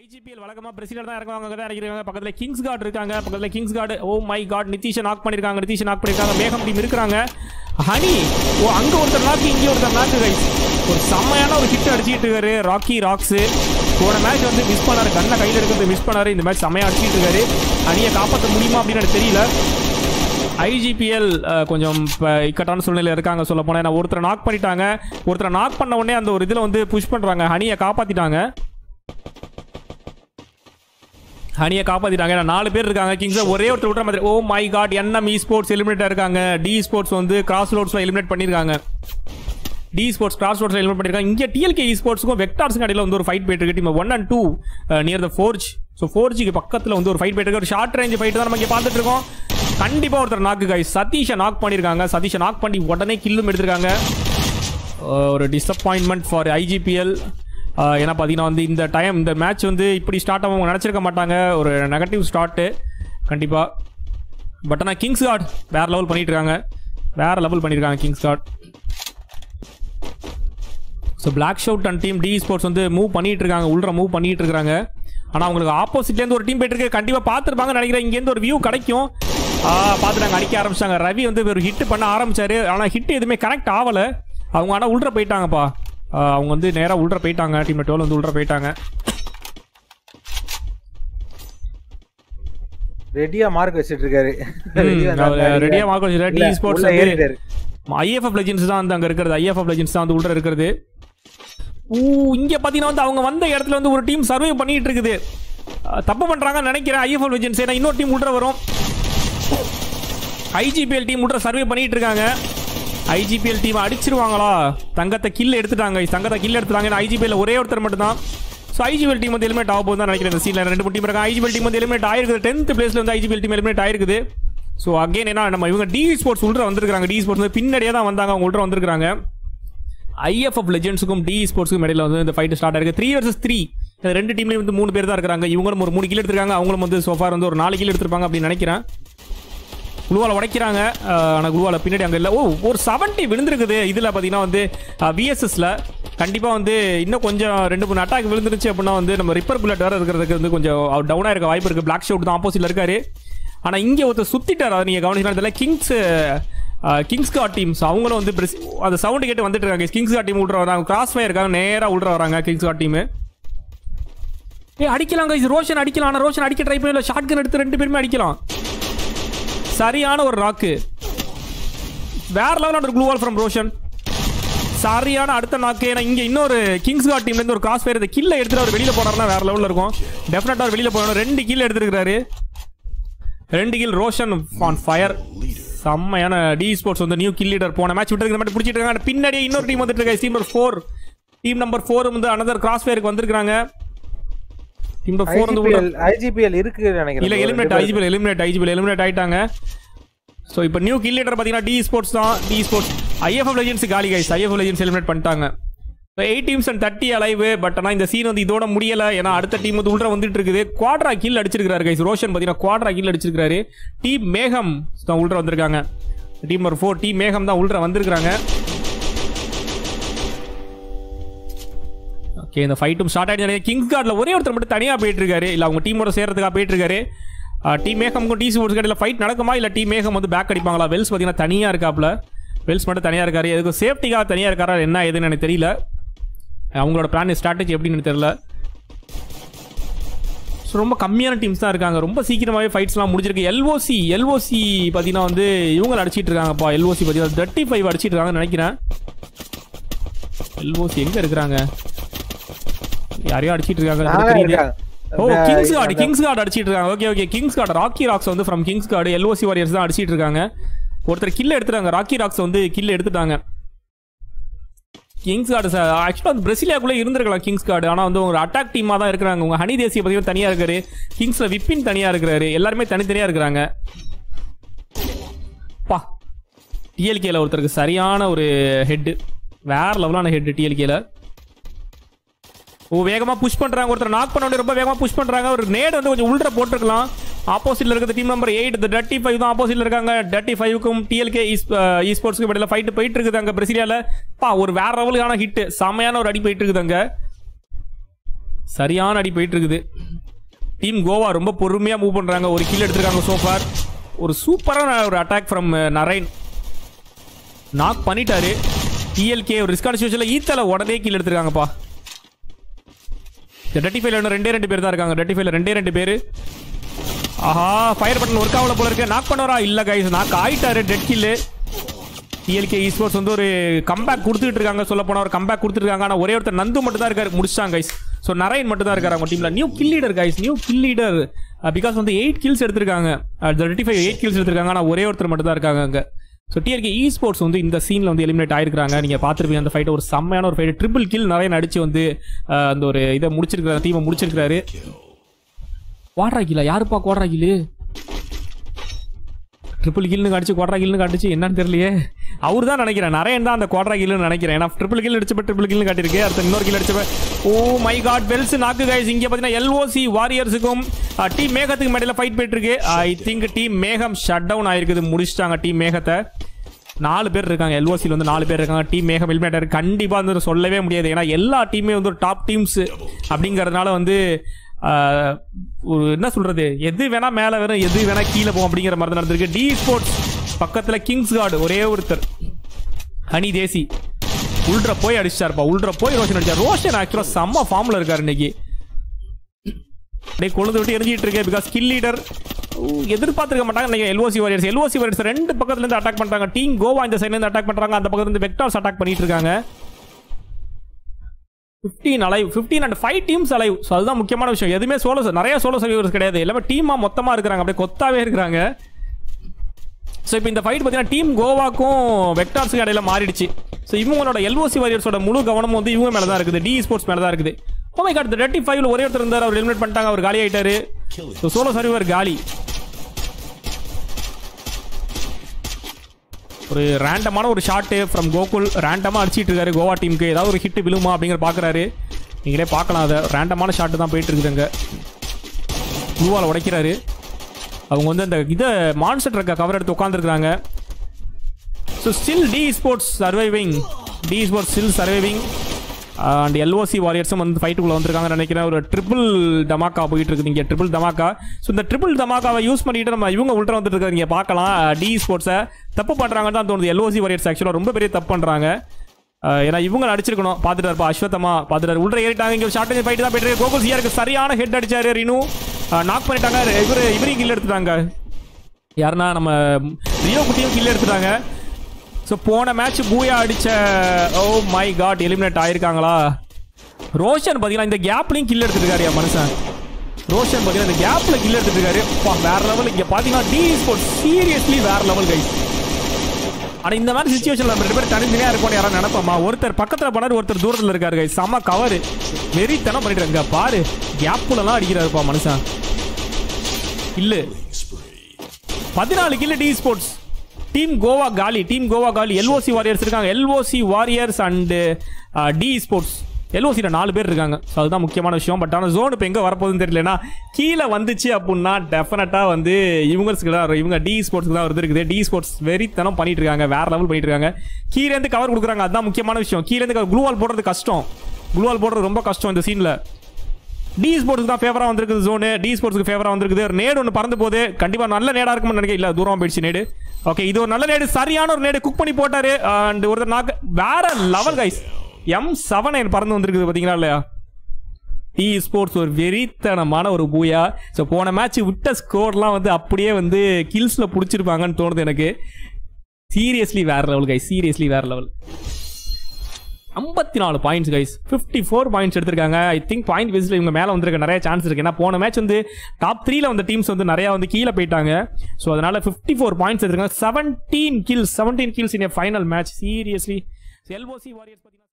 IGPL வழக்கமா பிரசிடர் தான் இறங்குவாங்க அங்க தான் இறங்கிறாங்க பக்கத்துல கிங்ஸ் கார்டு இருக்காங்க பக்கத்துல kings guard oh my god நிதிஷை நாக் பண்ணிருக்காங்க நிதிஷை நாக் பண்ணிருக்காங்க மேகம் டீம் இருக்கிறாங்க ஹனி ஓ அங்க ஒருத்தர் நாக்கு இங்க ஒருத்தர் நாக்கு கைஸ் ஒரு செம்மையான ஒரு ஹிட் அடிச்சிட்டு இருக்காரு ராக்கி ராக்ஸ் போன மேட்ச் வந்து மிஸ் பண்ணாரு கண்ணை கையில இருக்கிறது மிஸ் பண்ணாரு இந்த மேட்ச் செம்மையா அடிச்சிட்டு இருக்காரு ஹனியை காப்பாற்ற முடியுமா அப்படின்னு எனக்கு தெரியல ஐஜிபிஎல் கொஞ்சம் இப்ப இக்கட்டான சூழ்நிலையில் இருக்காங்க சொல்ல போனால் ஏன்னா ஒருத்தரை நாக் பண்ணிட்டாங்க ஒருத்தரை நாக் பண்ண உடனே அந்த ஒரு இதில் வந்து புஷ் பண்ணுறாங்க ஹனியை காப்பாற்றிட்டாங்க ஹனியை காப்பாற்றிட்டாங்க ஏன்னா நாலு பேர் இருக்காங்க கிங்ஸை ஒரே ஒருத்தர் விட்ற மாதிரி oh my god NM esports eliminate இருக்காங்க டி ஸ்போர்ட்ஸ் வந்து கிராஸ் ரோட்ஸில் எலிமினேட் பண்ணியிருக்காங்க டி ஸ்போர்ட்ஸ் கிராஸ் ரோட்ஸில் எலிமினேட் பண்ணியிருக்காங்க இங்கே டிஎல்கே இ ஸ்போர்ட்ஸ்க்கும் வெக்டார்ஸுக்கும் இடையில வந்து ஒரு ஃபைட் போயிட்டு இருக்கு team one and two near the forge so ஃபோர்ஜிக்கு பக்கத்தில் வந்து ஒரு ஃபைட் போயிட்டு இருக்கு ஒரு ஷார்ட் ரேஞ்ச் ஃபைட் தான் நம்ம இங்கே பார்த்துட்டு இருக்கோம் கண்டிப்பா ஒருத்தர் நாக்கு காய் சதீஷை நாக் பண்ணியிருக்காங்க சதீஷை நாக் பண்ணி உடனே கில்லும் எடுத்திருக்காங்க அஹ் ஒரு டிசப்பாயின்மெண்ட் ஃபார் ஐஜிபிஎல் ஏன்னா பார்த்தீங்கன்னா வந்து இந்த டைம் இந்த மேட்ச் வந்து இப்படி ஸ்டார்ட் ஆகும் நினச்சிருக்க மாட்டாங்க ஒரு நெகட்டிவ் ஸ்டார்ட்டு கண்டிப்பாக பட் ஆனால் கிங்ஸ் கார்டு வேற லெவல் பண்ணிட்டு இருக்காங்க வேற லெவல் பண்ணியிருக்காங்க kings guard so black shout and team T sports வந்து மூவ் பண்ணிட்டு இருக்காங்க உள்ள மூவ் பண்ணிட்டு இருக்காங்க ஆனால் அவங்களுக்கு ஆப்போசிட்லேருந்து ஒரு டீம் போயிட்டு இருக்கு கண்டிப்பாக பார்த்துருப்பாங்க நினைக்கிறேன் இங்கேருந்து ஒரு வியூ கிடைக்கும் ஆ, பார்த்துட்டாங்க அடிக்க ஆரம்பிச்சாங்க ரவி வந்து ஒரு ஹிட் பண்ண ஆரம்பிச்சாரு ஆனால் ஹிட் எதுவுமே கனெக்ட் ஆகலை அவங்க ஆனால் உள்ள போயிட்டாங்கப்பா ஆ, அவங்க வந்து நேராக உள்ள போயிட்டாங்க டீம் டுவெல் வந்து உள்ள போயிட்டாங்க ரெடியா மார்க் வச்சிட்டு இருக்காரு வெளிய வந்தாங்க. ரெடியாக மார்க் வச்சு டி இல்ல, ஸ்போர்ட்ஸ் உள்ள ஏறிட்டாரு. ஐஎஃப்எஃப் லெஜெண்ட்ஸ் தான் வந்து அங்கே இருக்கிறது ஐஎஃப்எஃப் லெஜெண்ட்ஸ் தான் வந்து உள்ள இருக்கிறது ஊ இங்கே பார்த்தீங்கன்னா வந்து அவங்க வந்த இடத்துல வந்து ஒரு டீம் சர்வே பண்ணிட்டு இருக்குது அஹ், தப்பு பண்ணுறாங்கன்னு நினைக்கிறேன் ஐஎஃப்எஃப் லெஜெண்ட்ஸ் ஏன்னா இன்னொரு டீம் உள்ள வரும் ஐஜிபிஎல் டீம் உள்ள சர்வே பண்ணிட்டு இருக்காங்க ஐஜிபிஎல் டீம் அடிச்சிருவாங்களா தங்கத்தை கில் எடுத்துட்டாங்க தங்கத்தை கில் எடுத்துட்டாங்க ஐஜிபிஎல் ஒரே ஒருத்தர் மட்டும் தான் ஸோ ஐஜிபிஎல் டீம் வந்து எலிமினேட் ஆக போகுது தான் நினைக்கிறேன் இந்த சீனில் ரெண்டு மூணு டீம் இருக்காங்க ஐஜிபிஎல் டீம் வந்து எலிமினேட் ஆயிருக்குது டென்த் பிளேஸ்ல வந்து ஐஜிபிஎல் டீம் எலிமினேட் ஆயிருக்குது ஸோ அகைன் என்ன நம்ம இவங்க டி ஸ்போர்ட்ஸ் உள்ள வந்திருக்காங்க டி ஸ்போர்ட்ஸ் வந்து பின்னாடியே தான் வந்தாங்க அவங்க உள்ள வந்திருக்காங்க ஐஎஃப்எஃப் லெஜெண்ட்ஸுக்கும் டி ஸ்போர்ட்ஸுக்கும் இடையில வந்து இந்த ஃபைட் ஸ்டார்ட் ஆயிருக்கு த்ரீ வர்சஸ் த்ரீ ரெண்டு டீம்லேயும் வந்து மூணு பேர் தான் இருக்காங்க இவங்களும் ஒரு மூணு கில் எடுத்திருக்காங்க அவங்களும் வந்து சோஃபார் வந்து ஒரு நாலு கில் எடுத்திருப்பாங்க அப்படின்னு நினைக்கிறேன் குழுவால உடைக்கிறாங்க ஆனால் குழுவால பின்னாடி அங்கே இல்லை ஓ ஒரு செவன்ட்டி விழுந்திருக்குது இதில் பார்த்தீங்கன்னா வந்து விஎஸ்எஸ்ல கண்டிப்பாக வந்து இன்னும் கொஞ்சம் ரெண்டு மூணு அட்டாக் விழுந்துருச்சு அப்படின்னா வந்து நம்ம ரிப்பர் புல்லட் வேறு இருக்கிறதுக்கு வந்து கொஞ்சம் டவுனாக இருக்க வாய்ப்பு இருக்குது பிளாக் ஷவுட் தான் ஆப்போசிட்டில் இருக்காரு ஆனால் இங்கே ஒருத்தர் சுற்றிட்டார் அதை நீங்கள் கவனிக்கலாம் தெரியல கிங்ஸ் கிங்ஸ் காட் டீம்ஸ் அவங்களும் வந்து பிரஸ் அந்த சவுண்டு கேட்டு வந்துட்டு இருக்காங்க கிங்ஸ் காட் டீம் உள்ள வராங்க கிராஸ் ஃபயர் இருக்காங்க நேராக உள்ள வராங்க கிங்ஸ் காட் டீமு ஏ அடிக்கலாம் guys ரோஷன் அடிக்கலாம் ஆனால் ரோஷன் அடிக்க ட்ரை பண்ணல ஷார்ட் கன் எடுத்து ரெண்டு பேருமே அடிக்கலாம் சரியான ஒரு ராக்கு வேற லெவல் ஒரு க்ளூவால் ஃப்ரம் ரோஷன் சரியான அடுத்த நாக்கு ஏன்னா இங்க இன்னொரு கிங்ஸ் காட் டீம்ல இருந்து ஒரு கிராஸ் ஃபயர் இந்த கில்ல எடுத்துட்டு அவர் வெளியில போனாருன்னா வேற லெவல்ல இருக்கும் டெஃபினட்டா அவர் வெளியில போகணும் ரெண்டு கில் எடுத்துருக்காரு ரெண்டு கில் ரோஷன் ஆன் ஃபயர் செம்மையான டி ஸ்போர்ட்ஸ் வந்து நியூ கில் லீடர் போன மேட்ச் விட்டு மாதிரி பிடிச்சிட்டு இருக்காங்க பின்னாடியே இன்னொரு டீம் வந்துட்டு இருக்காங்க team number four team number four வந்து அனதர் கிராஸ் ஃபயருக்கு வந்திருக்காங்க டீம் நம்பர் ஃபோர் வந்து உள்ள- IGPL IGPL இருக்கு நினைக்கிறேன் இல்ல eliminate IGPL eliminate IGPL eliminate ஆயிட்டாங்க ஸோ இப்போ நியூ கில் லீடர் பார்த்தீங்கன்னா டி ஸ்போர்ட்ஸ் தான் டி ஸ்போர்ட்ஸ் ஐஎஃப்எஃப் லெஜெண்ட்ஸ் காலி கைஸ் ஐஎஃப்எஃப் லெஜெண்ட்ஸ் எலிமினேட் பண்ணிட்டாங்க so eight teams and thirty alive but ஆனால் இந்த சீன் வந்து இதோட முடியல ஏன்னா அடுத்த டீம் வந்து உள்ள வந்துட்டு இருக்குது குவாட்ரா கில் அடிச்சிருக்காரு கைஸ் ரோஷன் பார்த்தீங்கன்னா குவாட்ரா கில் அடிச்சிருக்காரு டீம் மேகம் தான் உள்ள வந்திருக்காங்க டீம் நம்பர் ஃபோர் டீம் மேகம் தான் உள்ள வந்திருக்காங்க ஓகே இந்த ஃபைட்டும் ஸ்டார்ட் ஆயிடுச்சு கிங்ஸ் கார்டில் ஒரே ஒருத்தர் மட்டும் தனியாக போயிட்டு இருக்காரு இல்லை அவங்க டீமோட சேர்றதுக்காக போயிட்டு இருக்காரு டீம் மேகம்க்கும் டி ஸ்போர்ட்ஸ் கடையில் ஃபைட் நடக்குமா இல்லை டீம் மேகம் வந்து பேக் அடிப்பாங்களா வெல்ஸ் பார்த்தீங்கன்னா தனியாக இருக்காப்ல வெல்ஸ் மட்டும் தனியாக இருக்காரு எதுக்கு சேஃப்டிக்காக தனியாக இருக்காரா என்ன ஏதுன்னு எனக்கு தெரியல அவங்களோட பிளான் ஸ்ட்ராட்டஜி எப்படின்னு தெரியல ஸோ ரொம்ப கம்மியான டீம்ஸ் தான் இருக்காங்க ரொம்ப சீக்கிரமாகவே ஃபைட்ஸ்லாம் முடிஞ்சிருக்கு எல்ஓசி எல்ஓசி பார்த்தீங்கன்னா வந்து இவங்க அடிச்சிட்டு இருக்காங்கப்பா எல்ஓசி பார்த்தீங்கன்னா தேர்ட்டி ஃபைவ் அடிச்சிட்டு இருக்காங்கன்னு நினைக்கிறேன் எல்ஓசி எங்கே இருக்கிறாங்க யாரையோ அடிச்சிட்டு இருக்காங்க நாங்க தெரியுது. இருக்காங்க. ஓ இந்த- கிங்ஸ் கார்டு அந்த- கிங்ஸ் கார்டு அடிச்சிட்டு இருக்காங்க okay okay kings guard Rocky rocks வந்து from kings guard LOC warriors தான் அடிச்சிட்டு இருக்காங்க ஒருத்தர் கில்ல எடுத்துட்டாங்க ராக்கி ராக்ஸ் வந்து கில்ல எடுத்துட்டாங்க கிங்ஸ் கார்டு ஆக்சுவலாக வந்து பிரசிலியாக்குள்ளே இருந்திருக்கலாம் கிங்ஸ் கார்டு ஆனால் வந்து ஒரு அட்டாக் டீமாக தான் இருக்கிறாங்க உங்க ஹனி தேசிய பற்றியும் தனியாக இருக்காரு கிங்ஸில் விப்பின் தனியாக இருக்கிறாரு எல்லாருமே தனித்தனியாக இருக்கிறாங்க பா டிஎல்கேல ஒருத்தருக்கு சரியான ஒரு ஹெட்டு வேற லெவலான ஹெட் டிஎல்கேல ஓ வேகமா புஷ் பண்றாங்க ஒருத்தர் நாக் பண்ண வேண்டிய ரொம்ப வேகமா புஷ் பண்றாங்க ஒரு நேடு வந்து கொஞ்சம் உள்ற போட்டிருக்கலாம் ஆப்போசிட்ல இருக்கிற டீம் நம்பர் எயிட் இந்த டர்ட்டி ஃபைவ் தான் ஆப்போசிட்ல இருக்காங்க டர்ட்டி ஃபைவ்க்கும் டிஎல்கே இ ஸ்போர்ட்ஸ்க்கு இடையில ஃபைட் போயிட்டு இருக்குது அங்க பிரசிலியால பா ஒரு வேற லெவலுக்கான ஹிட் செமையான ஒரு அடி போயிட்டு இருக்குது அங்க சரியான அடி போயிட்டு இருக்குது டீம் கோவா ரொம்ப பொறுமையா மூவ் பண்றாங்க ஒரு கில் எடுத்திருக்காங்க சோஃபார் ஒரு சூப்பரான ஒரு அட்டாக் ஃப்ரம் நரைன் நாக் பண்ணிட்டாரு டிஎல்கே ஒரு ரிஸ்கான சுச்சுவேஷன்ல ஈத்தல உடனே கீழ் எடுத்திருக்காங்கப்பா இந்த டெட்டி ஃபைவ்ல ரெண்டே ரெண்டு பேர் தான் இருக்காங்க டெட்டி ஃபைவ்ல ரெண்டே ரெண்டு பேர் ஆஹா ஃபயர் பட்டன் ஒர்க் ஆகல போல இருக்கு நாக் பண்ணவரா இல்ல கைஸ் நாக் ஆயிட்டாரு டெட் கில்லு டிஎல்கே ஸ்போர்ட்ஸ் வந்து ஒரு கம்பேக் கொடுத்துட்டு இருக்காங்க சொல்ல போனா ஒரு கம்பேக் கொடுத்துருக்காங்க ஆனா ஒரே ஒருத்தர் நந்து மட்டும் தான் இருக்காரு முடிச்சாங்க கைஸ் ஸோ நரேன் மட்டும் தான் இருக்காரு அவங்க டீம்ல new kill leader guys new kill leader because வந்து எயிட் கில்ஸ் எடுத்திருக்காங்க தேர்ட்டி ஃபைவ் எயிட் கில்ஸ் எடுத்திருக்காங்க ஆனா ஒரே ஒருத்தர் மட்டும் தான் இருக்காங்க அங்க ஸோ டிஆர்கே இ ஸ்போர்ட்ஸ் வந்து இந்த சீனில் வந்து எலிமினேட் ஆயிருக்காங்க நீங்கள் பார்த்துருப்பீங்க அந்த ஃபைட் ஒரு செம்மையான ஒரு ஃபைட் ட்ரிபிள் கில் நிறைய நடிச்சு வந்து அஹ், அந்த ஒரு இதை முடிச்சிருக்காரு டீமை முடிச்சிருக்காரு குவாட்ரா கில்லா யாருப்பா குவாட்ரா கில்லு ட்ரிபிள் கில்னு அடிச்சு குவாட்ரா கில்னு அடிச்சு என்னன்னு தெரியலையே அவர் தான் நினைக்கிறேன் நிறைய தான் அந்த குவாட்ரா கில்னு நினைக்கிறேன் ஏன்னா ட்ரிபிள் கில் அடிச்சப்ப ட்ரிபிள் கில்னு காட்டியிருக்கு அடுத்த இன்னொரு கில் அடிச்சப்ப oh my god bells knock guys இங்கே பார்த்தீங்கன்னா எல்ஓசி வாரியர்ஸுக்கும் டீம் மேகத்துக்கு மேடையில் ஃபைட் போயிட்டு இருக்கு ஐ திங்க் டீம் மேகம் ஷட் டவுன் ஆயிருக்குது முடிச்சிட்டாங்க டீம் மேகத்தை நாலு பேர் இருக்காங்க எல்ஓசியில் வந்து நாலு பேர் இருக்காங்க டீம் மேகம் எலிமினேட்டர் கண்டிப்பாக வந்து சொல்லவே முடியாது ஏன்னா எல்லா டீமே வந்து ஒரு டாப் டீம்ஸ் அப்படிங்கறதுனால வந்து ஆஹ், ஒரு என்ன சொல்றது எது வேணா மேலே வரும் எது வேணா கீழே போகும் அப்படிங்கிற மாதிரி தான் நடந்திருக்கு டி ஸ்போர்ட்ஸ் பக்கத்துல கிங்ஸ் கார்டு ஒரே ஒருத்தர் ஹனி தேசி உள்ற போய் அடிச்சாருப்பா உள்ற போய் ரோஷன் அடிச்சார் ரோஷன் ஆக்சுவலா செம்ம ஃபார்ம்ல இருக்காரு இன்னைக்கு அப்படியே கொழுந்து விட்டு எரிஞ்சிட்டு இருக்கு பிகாஸ் கில் லீடர் எதிர்பார்த்திருக்க மாட்டாங்க நீங்க எல்ஓசி வாரியர்ஸ் எல்ஓசி வாரியர்ஸ் ரெண்டு பக்கத்துல இருந்து அட்டாக் பண்றாங்க டீம் கோவா இந்த சைடுல இருந்து அட்டாக் பண்றாங்க அந்த பக்கத்துல இருந்து வெக்டார்ஸ் அட்டாக் பண்ணிட்டு இருக்காங்க 15 alive 15 and five teams alive so அதுதான் முக்கியமான விஷயம் எதுவுமே சோலோ நிறைய சோலோ சர்வீவர்ஸ் கிடையாது எல்லாமே டீமா மொத்தமா இருக்கிறாங்க அப்படியே கொத்தாவே இருக்கிறாங்க ஸோ இப்போ இந்த ஃபைட் பார்த்தீங்கன்னா டீம் கோவாக்கும் வெக்டார்ஸுக்கு இடையில மாறிடுச்சு ஸோ இவங்களோட எல்ஓசி வாரியர்ஸோட முழு கவனமும் வந்து இவங்க மேலே தான் இருக்குது டி ஸ்போர்ட்ஸ் மேலே தான் இருக்குது ஓ மை காட் தேர்ட்டி ஃபைவ்ல ஒரே ஒருத்தர் இருந்தார் அவர் எலிமினேட் பண்ணிட்டாங்க அவர் காலி ஆயிட்டாரு ஸோ சோலோ சர்வீவர் காலி ஒரு ரேண்டமான ஒரு ஷாட்டு ஃப்ரம் கோகுல் ரேண்டமாக அடிச்சிட்டு இருக்காரு கோவா டீமுக்கு ஏதாவது ஒரு ஹிட் விழுமா அப்படிங்கிற பார்க்குறாரு நீங்களே பார்க்கலாம் அதை ரேண்டமான ஷாட்டு தான் போயிட்டு இருக்குதுங்க ப்ளூவால் உடைக்கிறாரு அவங்க வந்து அந்த இதை மான்ஸ்டர் ட்ரக்கை கவர் எடுத்து உட்காந்துருக்காங்க so still T sports surviving T sports still surviving and LOC வாரியர்ஸும் வந்து ஃபைட்டுக்குள்ளே வந்திருக்காங்கன்னு நினைக்கிறேன் ஒரு ட்ரிபிள் தமாக்கா போயிட்டு இருக்குது இங்கே ட்ரிபிள் தமாக்கா ஸோ இந்த ட்ரிபிள் தமாக்காவை யூஸ் பண்ணிட்டு நம்ம இவங்க உள்ட்ட வந்துட்டு இருக்காங்க இங்கே பார்க்கலாம் டி ஸ்போர்ட்ஸை தப்பு பண்ணுறாங்கன்னு தான் தோணுது எல்ஓசி வாரியர்ஸ் ஆக்சுவலாக ரொம்ப பெரிய தப்பு பண்ணுறாங்க ஏன்னா இவங்க அடிச்சிருக்கணும் பார்த்துட்டு இருப்பா அஸ்வத்தமா பார்த்துட்டு உள்ள ஏறிட்டாங்க இங்கே ஷார்ட் ஃபைட் தான் போயிட்டு இருக்கு. கோகுல் சியாருக்கு சரியான ஹெட் அடிச்சாரு ரினு நாக் பண்ணிட்டாங்க இவரு இவரையும் கில் எடுத்துட்டாங்க யாருன்னா நம்ம ரியோ குட்டியும் கில் எடுத்துட்டாங்க ஸோ போன மேட்ச் பூயா அடிச்ச ஓ மை காட் எலிமினேட் ஆயிருக்காங்களா ரோஷன் பார்த்தீங்கன்னா இந்த கேப்லையும் கில் எடுத்துருக்காரு என் மனுஷன் ரோஷன் பார்த்தீங்கன்னா இந்த கேப்ல கில் எடுத்துருக்காரு அப்பா, வேற லெவல் இங்கே பார்த்தீங்கன்னா டி ஸ்போர்ட் சீரியஸ்லி வேற லெவல் கை ஆனா இந்த மாதிரி சுச்சுவேஷன்ல நம்ம ரெண்டு பேரும் தனித்தனியா இருக்கோம் யாரும் நினைப்போமா ஒருத்தர் பக்கத்துல போனாரு ஒருத்தர் தூரத்துல இருக்காரு guys. செம கவர் வெறித்தனம் பண்ணிட்டு இருங்க பாரு கேப்புல எல்லாம் அடிக்கிறாருப்பா மனுஷன் இல்ல பதினாலு கில்லு டி ஸ்போர்ட்ஸ் டீம் கோவா காலி டீம் கோவா காலி எல்ஓசி வாரியர்ஸ் இருக்காங்க LOC warriors and T sports எல்ஓசியில் நாலு பேர் இருக்காங்க ஸோ அதுதான் முக்கியமான விஷயம் பட் ஆனால் ஜோன் இப்போ எங்கே வரப்போகுதுன்னு தெரியலனா கீழே வந்துச்சு அப்படின்னா டெஃபினட்டாக வந்து இவங்களுக்கு தான் வரும். இவங்க டி ஸ்போர்ட்ஸ்க்கு தான் வருது இருக்குது டி ஸ்போர்ட்ஸ் வெறித்தனம் பண்ணிட்டு இருக்காங்க வேற லெவல் பண்ணிட்டு இருக்காங்க கீழேருந்து கவர் கொடுக்குறாங்க அதுதான் முக்கியமான விஷயம் கீழேருந்து க்ளூ வால் போடுறது கஷ்டம் க்ளூ வால் போடுறது ரொம்ப கஷ்டம் இந்த சீனில் டி ஸ்போர்ட்ஸ்க்கு தான் ஃபேவரா வந்திருக்குது ஜோனு டி ஸ்போர்ட்ஸ்க்கு ஃபேவரா வந்திருக்குது ஒரு நேடு ஒன்று பறந்து போகுது கண்டிப்பா நல்ல நேடா இருக்கும்னு நினைக்கிறேன் இல்ல தூரமா போயிடுச்சு நேடு ஓகே இது ஒரு நல்ல நேடு சரியான ஒரு நேடு குக் பண்ணி போட்டாரு அண்ட் ஒருத்தர் நாக்கு வேற level guys M seven nine பறந்து வந்திருக்குது பாத்தீங்களா இல்லையா டி ஸ்போர்ட்ஸ் ஒரு வெறித்தனமான ஒரு பூயா ஸோ போன மேட்ச் விட்ட ஸ்கோர்லாம் வந்து அப்படியே வந்து கில்ஸில் பிடிச்சிருப்பாங்கன்னு தோணுது எனக்கு சீரியஸ்லி வேற லெவல் கைஸ் சீரியஸ்லி வேற லெவல் ஐம்பத்தி நாலு points guys fifty four points எடுத்திருக்காங்க ஐ திங்க் பாயிண்ட் பேஸில் இவங்க மேலே வந்திருக்க நிறைய சான்ஸ் இருக்கு ஏன்னா போன மேட்ச் வந்து டாப் த்ரீல வந்த டீம்ஸ் வந்து நிறைய வந்து கீழே போயிட்டாங்க ஸோ அதனால ஃபிஃப்டி ஃபோர் பாயிண்ட்ஸ் எடுத்திருக்காங்க seventeen kills seventeen kills in final match seriously LOC warriors பார்த்தீங்கன்னா